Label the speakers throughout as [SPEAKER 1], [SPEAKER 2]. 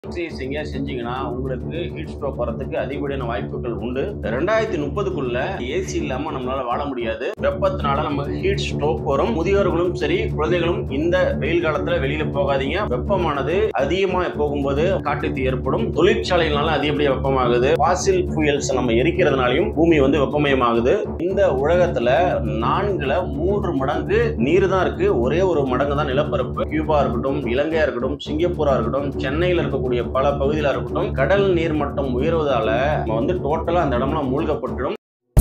[SPEAKER 1] exercise எங்கேயா செஞ்சீங்கன்னா உங்களுக்கு ஹீட் ஸ்ட்ரோக் வரதுக்கு அதிகப்படியான வாய்ப்புகள் உண்டு ரெண்டாயிரத்தி முப்பதுக்குள்ள ஏசி இல்லாம நம்மளால வாழ முடியாது வெப்பத்தினால நமக்கு ஹீட் ஸ்ட்ரோக் வரும் முதியோர்களும் சரி குழந்தைகளும் இந்த வெயில் காலத்துல வெளியில போகாதீங்க வெப்பமானது அதிகமா போகும்போது காட்டுத்தீ ஏற்படும் தொழிற்சாலைகளால அதிகப்படியா வெப்பமாகுது பாசில் புயல்ஸ் நம்ம எரிக்கிறதுனாலையும் பூமி வந்து வெப்பமயமாகுது இந்த உலகத்துல நான்குல மூன்று மடங்கு நீர் தான் இருக்கு ஒரே ஒரு மடங்கு தான் நிலப்பரப்பு கியூபா இருக்கட்டும் இலங்கையா இருக்கட்டும் சிங்கப்பூரா இருக்கட்டும் சென்னையில இருக்கக்கூடிய பல பகுதியில இருக்கட்டும் கடல் நீர் மட்டம் உயர்வதால நம்ம வந்து டோட்டலா அந்த இடம்லாம் மூழ்கப்பட்டுடும்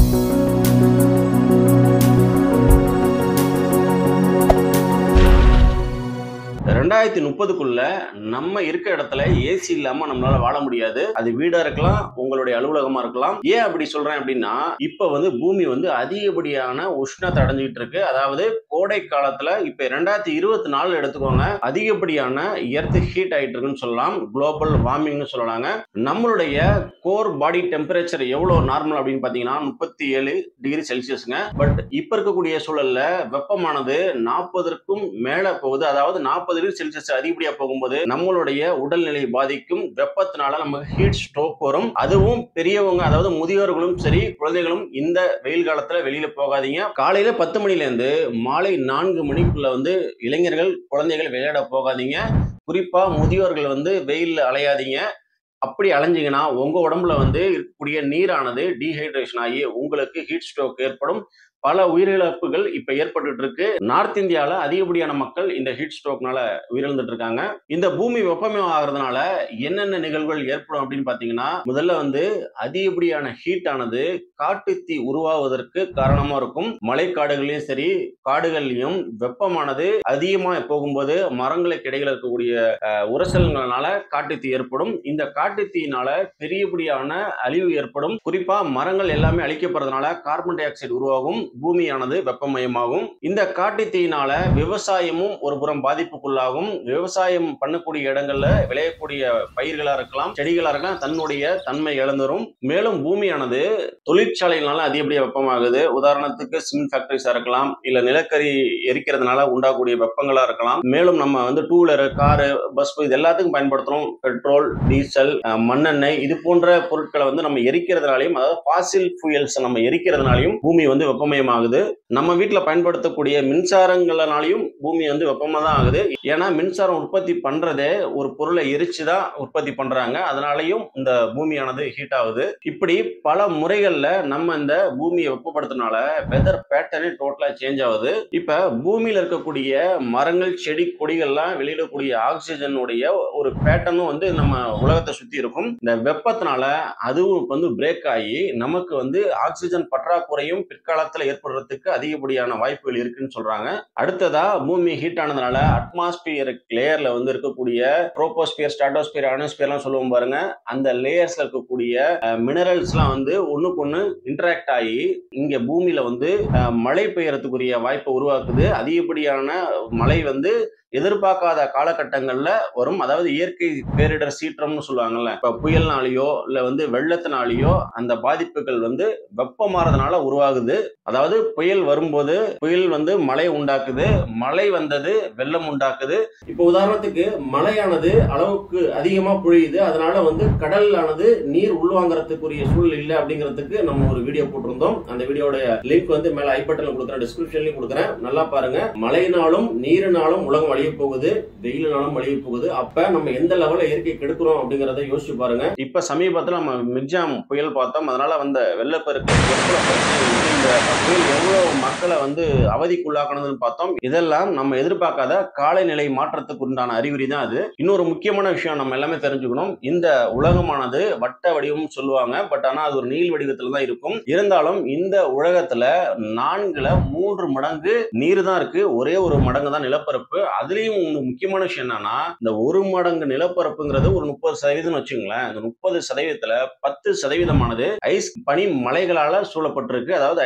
[SPEAKER 1] ரெண்டாயிரத்தி முப்பதுக்குள்ள நம்ம இருக்க இடத்துல ஏசி இல்லாம நம்மளால வாழ முடியாது அது வீடா இருக்கலாம் உங்களுடைய அலுவலகமா இருக்கலாம் ஏன் அப்படி சொல்றேன் அப்படின்னா இப்ப வந்து பூமி வந்து அதிகப்படியான உஷ்ணத்தை அடைஞ்சுக்கிட்டு இருக்கு அதாவது கோடை காலத்துல இப்ப ரெண்டாயிரத்தி இருபத்தி நாலு எடுத்துக்கோங்க அதிகப்படியான எர்த் ஹீட் ஆயிட்டு இருக்குன்னு சொல்லலாம் குளோபல் வார்மிங்னு சொல்லலாங்க நம்மளுடைய கோர் பாடி டெம்பரேச்சர் எவ்வளவு நார்மல் அப்படின்னு பாத்தீங்கன்னா முப்பத்தி ஏழு டிகிரி செல்சியஸ்ங்க பட் இப்ப இருக்கக்கூடிய சூழல்ல வெப்பமானது நாற்பதற்கும் மேல போகுது அதாவது நாற்பது டிகிரி செல்சியஸ் அதிகப்படியா போகும்போது நம்மளுடைய உடல்நிலை பாதிக்கும் வெப்பத்தினால நமக்கு ஹீட் ஸ்ட்ரோக் வரும் அதுவும் பெரியவங்க அதாவது முதியோர்களும் சரி குழந்தைகளும் இந்த வெயில் காலத்துல வெளியில போகாதீங்க காலையில பத்து மணில இருந்து மாலை நான்கு மணிக்குள்ள வந்து இளைஞர்கள் குழந்தைகள் விளையாட போகாதீங்க குறிப்பா முதியோர்கள் வந்து வெயில்ல அலையாதீங்க அப்படி அலைஞ்சிங்கன்னா உங்க உடம்புல வந்து இருக்கக்கூடிய நீரானது டீஹைட்ரேஷன் ஆகி உங்களுக்கு ஹீட் ஸ்ட்ரோக் ஏற்படும் பல உயிரிழப்புகள் இப்ப ஏற்பட்டு இருக்கு நார்த் இந்தியால அதிகப்படியான மக்கள் இந்த ஹீட் ஸ்ட்ரோக்னால உயிரிழந்துட்டு இருக்காங்க இந்த பூமி வெப்பமயம் ஆகிறதுனால என்னென்ன நிகழ்வுகள் ஏற்படும் அப்படின்னு பாத்தீங்கன்னா முதல்ல வந்து அதிகப்படியான ஹீட் ஆனது காட்டுத்தீ உருவாவதற்கு காரணமா இருக்கும் மலைக்காடுகள்லயும் சரி காடுகள்லயும் வெப்பமானது அதிகமா போகும்போது மரங்களுக்கு இடையில இருக்கக்கூடிய அஹ், உரசல்களால காட்டுத்தீ ஏற்படும் இந்த காட்டுத்தீயினால பெரியபடியான அழிவு ஏற்படும் குறிப்பா மரங்கள் எல்லாமே அழிக்கப்படுறதுனால கார்பன் டை ஆக்சைடு உருவாகும் பூமியானது வெப்பமயமாகும் இந்த காட்டுத்தீயினால விவசாயமும் ஒரு புறம் பாதிப்புக்குள்ளாகும் விவசாயம் பண்ணக்கூடிய இடங்கள்ல விளையக்கூடிய பயிர்களா இருக்கலாம் செடிகளா இருக்கலாம் தன்னுடைய தன்மை இழந்துரும் மேலும் பூமியானது தொழிற்சாலைகளால அதிகப்படியா வெப்பமாகுது உதாரணத்துக்கு சிமெண்ட் ஃபேக்டரிஸா இருக்கலாம் இல்ல நிலக்கரி எரிக்கிறதுனால உண்டாகக்கூடிய வெப்பங்களா இருக்கலாம் மேலும் நம்ம வந்து டூ வீலர் காரு பஸ் இது எல்லாத்துக்கும் பயன்படுத்துறோம் பெட்ரோல் டீசல் அஹ், மண்ணெண்ணெய் இது போன்ற பொருட்களை வந்து நம்ம எரிக்கிறதுனாலையும் அதாவது பாசில் fuels நம்ம எரிக்கிறதுனாலையும் பூமி வந்து வெப்பமயமாகுது நம்ம வீட்டில் பயன்படுத்தக்கூடிய மின்சாரங்களாலையும் பூமி வந்து வெப்பமாக தான் ஆகுது ஏன்னா மின்சாரம் உற்பத்தி பண்றதே ஒரு பொருளை எரிச்சு தான் உற்பத்தி பண்றாங்க அதனாலையும் இந்த பூமியானது ஹீட் ஆகுது இப்படி பல முறைகள்ல நம்ம இந்த பூமியை வெப்பப்படுத்துறதுனால வெதர் பேட்டர்னே டோட்டலா சேஞ்ச் ஆகுது இப்ப பூமியில இருக்கக்கூடிய மரங்கள் செடி கொடிகள்லாம் வெளியிடக்கூடிய ஆக்சிஜனுடைய ஒரு பேட்டர்னும் வந்து நம்ம உலகத்தை சுத்தி இருக்கும் இந்த வெப்பத்தினால அதுவும் வந்து பிரேக் ஆகி நமக்கு வந்து ஆக்சிஜன் பற்றாக்குறையும் பிற்காலத்துல ஏற்படுறதுக்கு அதிகப்படியான வாய்ப்புகள் இருக்குன்னு சொல்றாங்க அடுத்ததா பூமி ஹீட் ஆனதுனால அட்மாஸ்பியர் லேயர்ல வந்து இருக்கக்கூடிய ட்ரோபோஸ்பியர் ஸ்டாட்டோஸ்பியர் அனோஸ்பியர்லாம் சொல்லுவோம் பாருங்க அந்த லேயர்ஸ்ல இருக்கக்கூடிய மினரல்ஸ்லாம் வந்து ஒண்ணுக்கு ஒண்ணு இன்டராக்ட் ஆகி இங்க பூமியில வந்து அஹ், மழை பெய்யறதுக்குரிய வாய்ப்பை உருவாக்குது அதிகப்படியான மழை வந்து எதிர்பார்க்காத காலகட்டங்கள்ல வரும் அதாவது இயற்கை பேரிடர் சீற்றம்னு சொல்லுவாங்கல்ல இப்ப புயல்னாலேயோ இல்ல வந்து வெள்ளத்தினாலேயோ அந்த பாதிப்புகள் வந்து வெப்பமாறதுனால உருவாகுது அதாவது புயல் வரும்போது புயல் வந்து மழை உண்டாக்குது மழை வந்தது வெள்ளம் உண்டாக்குது இப்போ உதாரணத்துக்கு மழையானது அளவுக்கு அதிகமா பொழியுது அதனால வந்து கடலானது நீர் உள்வாங்கறதுக்குரிய சூழல் இல்லை அப்படிங்கிறதுக்கு நம்ம ஒரு வீடியோ போட்டிருந்தோம் அந்த வீடியோட லிங்க் வந்து மேல ஐ பட்டன்ல கொடுக்குறேன் டிஸ்கிரிப்ஷன்லயும் கொடுக்குறேன் நல்லா பாருங்க மழையினாலும் நீரினாலும் உலகம் அழிய போகுது வெயிலினாலும் அழிய போகுது அப்ப நம்ம எந்த லெவல்ல இயற்கை கெடுக்கிறோம் அப்படிங்கறத யோசிச்சு பாருங்க இப்ப சமீபத்துல நம்ம மிக்ஜாம் புயல் பார்த்தோம் அதனால வந்த வெள்ளப்பெருக்கு எவ்வளவு பிரச்சனை வந்து இந்த புயல் எவ்வளவு மக்களை வந்து அவதிக்குள்ளாக்கணுதுன்னு பார்த்தோம் இதெல்லாம் நம்ம எதிர்பார்க்காத காலநிலை மாற்றத்துக்கு உண்டான அறிகுறி தான் அது இன்னொரு முக்கியமான விஷயம் நம்ம எல்லாமே தெரிஞ்சுக்கணும் இந்த உலகமானது வட்ட வடிவம் சொல்லுவாங்க பட் ஆனா அது ஒரு நீள் வடிவத்துல தான் இருக்கும் இருந்தாலும் இந்த உலகத்துல நான்குல மூன்று மடங்கு நீர் தான் இருக்கு ஒரே ஒரு மடங்கு தான் நிலப்பரப்பு அதுலயும் ஒரு முக்கியமான விஷயம் என்னன்னா இந்த ஒரு மடங்கு நிலப்பரப்புங்கிறது ஒரு முப்பது சதவீதம் வச்சுங்களேன் இந்த முப்பது சதவீதத்துல பத்து சதவீதமானது ஐஸ் பனி மலைகளால சூழப்பட்டிருக்கு அதாவது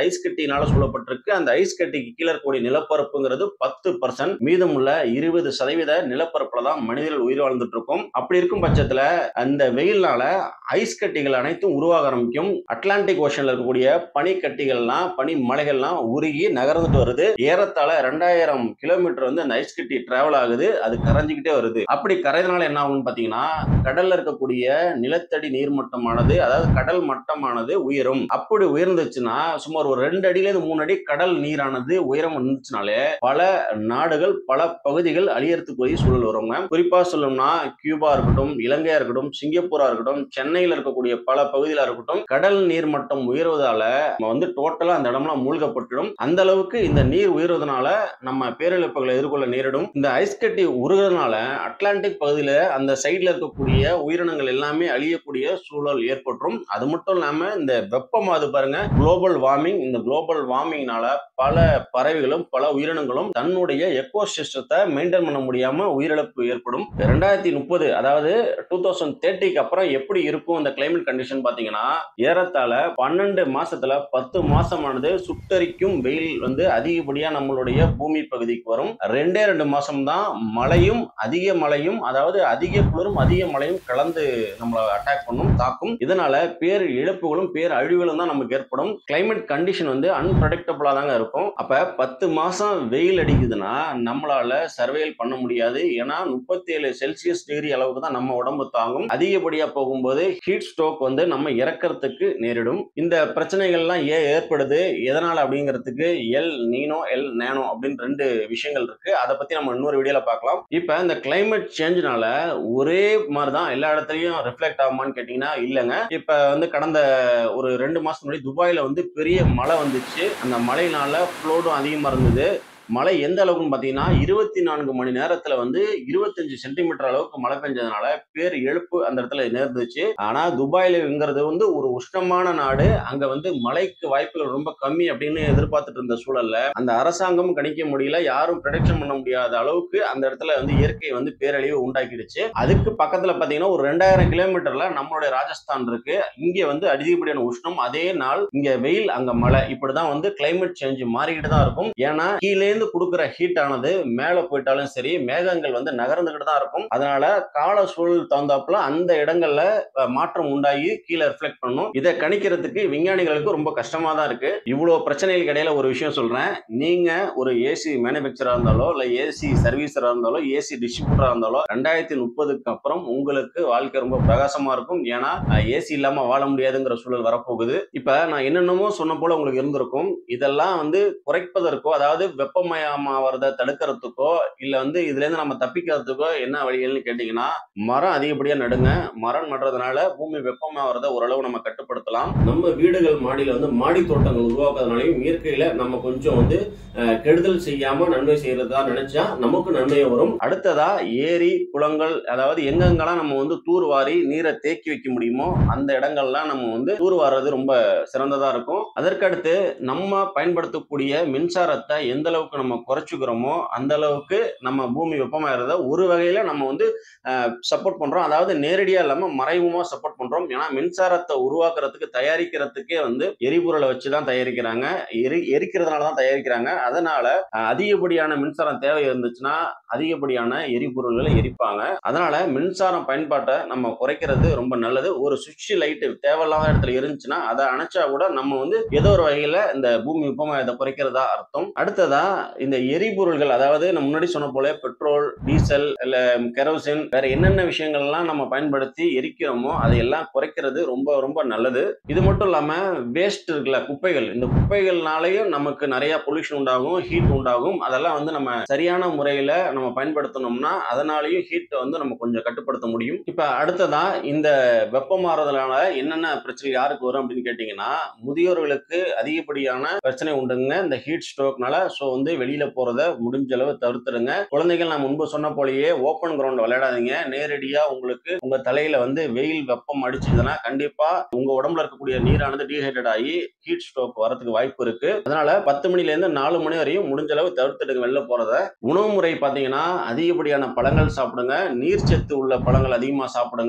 [SPEAKER 1] ஐஸ் கட்டினால சூழப்பட்டிருக்கு அந்த ஐஸ் கட்டிக்கு கீழே இருக்கக்கூடிய நிலப்பரப்புங்கிறது பத்து பர்சன்ட் மீதமுள்ள இருபது சதவீத நிலப்பரப்புல தான் மனிதர்கள் உயிர் வாழ்ந்துட்டு இருக்கும் அப்படி இருக்கும் பட்சத்துல அந்த வெயில்னால ஐஸ் கட்டிகள் அனைத்தும் உருவாக ஆரம்பிக்கும் அட்லாண்டிக் ஓஷன்ல இருக்கக்கூடிய பனிக்கட்டிகள்லாம் பனி மலைகள்லாம் உருகி நகர்ந்துட்டு வருது ஏறத்தாழ ரெண்டாயிரம் கிலோமீட்டர் வந்து அந்த ஐஸ் கட்டி டிராவல் ஆகுது அது கரைஞ்சிக்கிட்டே வருது அப்படி கரையதுனால என்ன ஆகும்னு பாத்தீங்கன்னா கடல்ல இருக்கக்கூடிய நிலத்தடி நீர்மட்டமானது அதாவது கடல் மட்டமானது உயரும் அப்படி உயர்ந்துச்சுன்னா சுமார் ஒரு ரெண்டு அடியில இருந்து மூணு அடி கடல் நீரானது உயரம் வந்துச்சுனாலே பல நாடுகள் பல பகுதிகள் அழியறதுக்குரிய சூழல் வருங்க குறிப்பா சொல்லணும்னா கியூபா இருக்கட்டும் இலங்கையா இருக்கட்டும் சிங்கப்பூரா இருக்கட்டும் சென்னையில இருக்கக்கூடிய பல பகுதிகளா இருக்கட்டும் கடல் நீர் மட்டம் உயர்வதால நம்ம வந்து டோட்டலா அந்த இடம்லாம் மூழ்கப்பட்டுடும் அந்த அளவுக்கு இந்த நீர் உயர்வதனால நம்ம பேரிழப்புகளை எதிர்கொள்ள நேரிடும் இந்த ஐஸ் கட்டி உருகிறதுனால அட்லாண்டிக் பகுதியில அந்த சைட்ல இருக்கக்கூடிய உயிரினங்கள் எல்லாமே அழியக்கூடிய சூழல் ஏற்பட்டுரும் அது மட்டும் இல்லாம இந்த வெப்பம் அது பாருங்க குளோபல் வார்மிங் இந்த குளோபல் வார்மிங்னால பல பறவைகளும் பல உயிரினங்களும் தன்னுடைய எக்கோ சிஸ்டத்தை மெயின்டைன் பண்ண முடியாம உயிரிழப்பு ஏற்படும் ரெண்டாயிரத்தி முப்பது அதாவது டூ தௌசண்ட் தேர்ட்டிக்கு அப்புறம் எப்படி இருக்கும் இந்த கிளைமேட் கண்டிஷன் பாத்தீங்கன்னா ஏறத்தாழ பன்னெண்டு மாசத்துல பத்து மாசமானது சுட்டரிக்கும் வெயில் வந்து அதிகப்படியா நம்மளுடைய பூமி பகுதிக்கு வரும் ரெண்டே ரெண்டு மாசம் தான் மழையும் அதிக மழையும் அதாவது அதிக குளிரும் அதிக மழையும் கலந்து நம்மளை அட்டாக் பண்ணும் தாக்கும் இதனால பேர் இழப்புகளும் பேர் அழிவுகளும் தான் நமக்கு ஏற்படும் கிளைமேட் கண்டிஷன் வந்து அன்பிரடிக்டபிளா தாங்க இருக்கும் அப்ப பத்து மாசம் வெயில் அடிக்குதுன்னா நம்மளால சர்வேல் பண்ண முடியாது ஏன்னா முப்பத்தி ஏழு செல்சியஸ் டிகிரி அளவுக்கு தான் நம்ம உடம்பு தாங்கும் அதிகப்படியா போகும்போது ஹீட் ஸ்ட்ரோக் வந்து நம்ம இறக்கறதுக்கு நேரிடும் இந்த பிரச்சனைகள்லாம் ஏன் ஏற்படுது எதனால அப்படிங்கிறதுக்கு எல் நீனோ எல் நேனோ அப்படின்னு ரெண்டு விஷயங்கள் இருக்கு அதை பத்தி நம்ம இன்னொரு வீடியோல பார்க்கலாம் இப்ப இந்த கிளைமேட் சேஞ்ச்னால ஒரே மாதிரி தான் எல்லா இடத்துலயும் ரிஃப்ளெக்ட் ஆகுமான்னு கேட்டீங்கன்னா இல்லைங்க இப்ப வந்து கடந்த ஒரு ரெண்டு மாசம் முன்னாடி துபாயில வந்து பெரிய மழை வந்துச்சு அந்த மழையினால ஃப்ளோடும் அதிகமா இருந்தது மழை எந்த அளவுக்குன்னு பார்த்தீங்கன்னா இருபத்தி நான்கு மணி நேரத்துல வந்து இருபத்தஞ்சு சென்டிமீட்டர் அளவுக்கு மழை பெஞ்சதுனால பேர் எழுப்பு அந்த இடத்துல நேர்ந்துச்சு ஆனா துபாயிலங்கிறது வந்து ஒரு உஷ்ணமான நாடு அங்க வந்து மழைக்கு வாய்ப்புகள் ரொம்ப கம்மி அப்படின்னு எதிர்பார்த்துட்டு இருந்த சூழல்ல அந்த அரசாங்கமும் கணிக்க முடியல யாரும் ப்ரொடெக்ஷன் பண்ண முடியாத அளவுக்கு அந்த இடத்துல வந்து இயற்கை வந்து பேரழிவு உண்டாக்கிடுச்சு அதுக்கு பக்கத்துல பாத்தீங்கன்னா ஒரு ரெண்டாயிரம் கிலோமீட்டர்ல நம்மளுடைய ராஜஸ்தான் இருக்கு இங்க வந்து அதிகப்படியான உஷ்ணம் அதே நாள் இங்க வெயில் அங்க மழை இப்படிதான் வந்து கிளைமேட் சேஞ்ச் மாறிக்கிட்டு தான் இருக்கும் ஏன்னா கீழே இருந்து கொடுக்குற ஹீட் ஆனது மேல போயிட்டாலும் சரி மேகங்கள் வந்து நகர்ந்துகிட்டு தான் இருக்கும் அதனால கால சூழல் தகுந்தாப்புல அந்த இடங்கள்ல அஹ், மாற்றம் உண்டாகி கீழே ரிஃப்ளெக்ட் பண்ணும் இதை கணிக்கிறதுக்கு விஞ்ஞானிகளுக்கு ரொம்ப கஷ்டமா தான் இருக்கு இவ்வளவு பிரச்சனைகளுக்கு இடையில ஒரு விஷயம் சொல்றேன் நீங்க ஒரு ஏசி மேனுபேக்சரா இருந்தாலோ இல்ல ஏசி சர்வீஸரா இருந்தாலோ ஏசி டிஸ்ட்ரிபியூட்டரா இருந்தாலோ ரெண்டாயிரத்தி முப்பதுக்கு அப்புறம் உங்களுக்கு வாழ்க்கை ரொம்ப பிரகாசமா இருக்கும் ஏன்னா ஏசி இல்லாம வாழ முடியாதுங்கிற சூழல் வரப்போகுது இப்ப நான் என்னென்னமோ சொன்ன போல உங்களுக்கு இருந்திருக்கும் இதெல்லாம் வந்து குறைப்பதற்கோ அதாவது வெப்பமயமாவதை தடுக்கிறதுக்கோ இல்ல வந்து இதுல இருந்து நம்ம தப்பிக்கிறதுக்கோ என்ன வழிகள்னு கேட்டீங்கன்னா மரம் அதிகப்படியா நடுங்க மரம் நடுறதுனால பூமி வெப்பமாவறத ஓரளவு நம்ம கட்டுப்படுத்தலாம் நம்ம வீடுகள் மாடியில வந்து மாடி தோட்டங்கள் உருவாக்குறதுனாலையும் இயற்கையில நம்ம கொஞ்சம் வந்து அஹ், கெடுதல் செய்யாம நன்மை செய்யறதா நினைச்சா நமக்கு நன்மையே வரும் அடுத்ததா ஏரி குளங்கள் அதாவது எங்கெங்கெல்லாம் நம்ம வந்து தூர்வாரி நீரை தேக்கி வைக்க முடியுமோ அந்த இடங்கள்லாம் நம்ம வந்து தூர்வாடுறது ரொம்ப சிறந்ததா இருக்கும் அதற்கடுத்து நம்ம பயன்படுத்தக்கூடிய மின்சாரத்தை எந்த அளவுக்கு நம்ம குறைச்சிக்கிறோமோ அந்த அளவுக்கு நம்ம பூமி வெப்பமாகிறத ஒரு வகையில நம்ம வந்து சப்போர்ட் பண்றோம் அதாவது நேரடியா இல்லாம மறைமுகமா சப்போர்ட் பண்றோம் ஏன்னா மின்சாரத்தை உருவாக்குறதுக்கு தயாரிக்கிறதுக்கே வந்து எரிபொருளை வச்சு தான் தயாரிக்கிறாங்க எரி எரிக்கிறதுனால தான் தயாரிக்கிறாங்க அதனால அஹ், அதிகப்படியான மின்சாரம் தேவை இருந்துச்சுன்னா அதிகப்படியான எரிபொருள்களை எரிப்பாங்க அதனால மின்சாரம் பயன்பாட்டை நம்ம குறைக்கிறது ரொம்ப நல்லது ஒரு சுவிட்ச் லைட்டு தேவையில்லாத இடத்துல இருந்துச்சுன்னா அதை அணைச்சா கூட நம்ம வந்து ஏதோ ஒரு வகையில இந்த பூமி வெப்பமயத்தை குறைக்கிறதா அர்த்தம் அடுத்ததா இந்த எரிபொருள்கள் அதாவது நம்ம முன்னாடி சொன்ன போல பெட்ரோல் டீசல் இல்ல கெரோசின் வேற என்னென்ன விஷயங்கள்லாம் நம்ம பயன்படுத்தி எரிக்கிறோமோ அதையெல்லாம் குறைக்கிறது ரொம்ப ரொம்ப நல்லது இது மட்டும் இல்லாம வேஸ்ட் இருக்குல்ல குப்பைகள் இந்த குப்பைகள்னாலையும் நமக்கு நிறைய பொல்யூஷன் உண்டாகும் ஹீட் உண்டாகும் அதெல்லாம் வந்து நம்ம சரியான முறையில நம்ம பயன்படுத்தணும்னா அதனாலையும் ஹீட் வந்து நம்ம கொஞ்சம் கட்டுப்படுத்த முடியும் இப்ப அடுத்ததா இந்த வெப்பம் மாறுதலால என்னென்ன பிரச்சனை யாருக்கு வரும் அப்படின்னு கேட்டீங்கன்னா முதியோர்களுக்கு அதிகப்படியான பிரச்சனை உண்டுங்க இந்த ஹீட் ஸ்ட்ரோக்னால ஸோ வந்து வெளியில போறத முடிஞ்ச அளவு தவிர்த்துடுங்க குழந்தைகள் நான் முன்பு சொன்ன போலயே ஓப்பன் கிரவுண்ட் விளையாடாதீங்க நேரடியா உங்களுக்கு உங்க தலையில வந்து வெயில் வெப்பம் அடிச்சதுன்னா கண்டிப்பா உங்க உடம்புல இருக்கக்கூடிய நீரானது டீஹைட்ரேட் ஆகி ஹீட் ஸ்ட்ரோக் வரதுக்கு வாய்ப்பு இருக்கு அதனால பத்து மணில இருந்து நாலு மணி வரையும் முடிஞ்ச அளவு தவிர்த்துடுங்க வெளில போறத உணவு முறை பாத்தீங்கன்னா அதிகப்படியான பழங்கள் சாப்பிடுங்க நீர்ச்சத்து உள்ள பழங்கள் அதிகமா சாப்பிடுங்க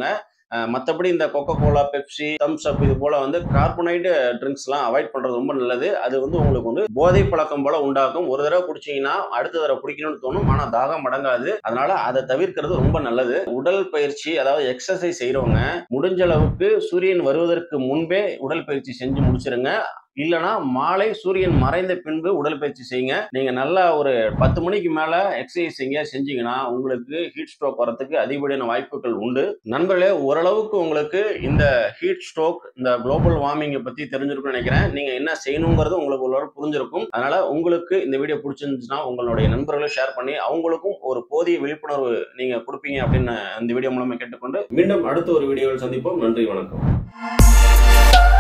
[SPEAKER 1] அஹ் மத்தபடி இந்த Coca Cola Pepsi Thums Up இது போல வந்து கார்பனேட் ட்ரிங்க்ஸ்லாம் அவாய்ட் பண்றது ரொம்ப நல்லது அது வந்து உங்களுக்கு வந்து போதை பழக்கம் போல உண்டாக்கும் ஒரு தடவை குடிச்சீங்கன்னா அடுத்த தடவை குடிக்கணும்னு தோணும் ஆனா தாகம் அடங்காது அதனால அதை தவிர்க்கிறது ரொம்ப நல்லது உடல் பயிற்சி அதாவது எக்ஸசைஸ் செய்யறவங்க முடிஞ்ச அளவுக்கு சூரியன் வருவதற்கு முன்பே உடல் பயிற்சி செஞ்சு முடிச்சிருங்க இல்லனா மாலை சூரியன் மறைந்த பின்பு உடற்பயிற்சி செய்யுங்க நீங்க நல்லா ஒரு பத்து மணிக்கு மேல எக்ஸசைஸ் செய்ய செஞ்சீங்கன்னா உங்களுக்கு ஹீட் ஸ்ட்ரோக் வரதுக்கு அதிகப்படியான வாய்ப்புகள் உண்டு நண்பர்களே ஓரளவுக்கு உங்களுக்கு இந்த ஹீட் ஸ்ட்ரோக் இந்த குளோபல் வார்மிங்கை பத்தி தெரிஞ்சிருக்கும்னு நினைக்கிறேன் நீங்க என்ன செய்யணுங்கிறது உங்களுக்கு ஒரு புரிஞ்சிருக்கும் அதனால உங்களுக்கு இந்த வீடியோ பிடிச்சிருந்துச்சுன்னா உங்களுடைய நண்பர்களும் ஷேர் பண்ணி அவங்களுக்கும் ஒரு போதிய விழிப்புணர்வு நீங்க கொடுப்பீங்க அப்படின்னு இந்த வீடியோ மூலமா கேட்டுக்கொண்டு மீண்டும் அடுத்த ஒரு வீடியோவில் சந்திப்போம் நன்றி வணக்கம்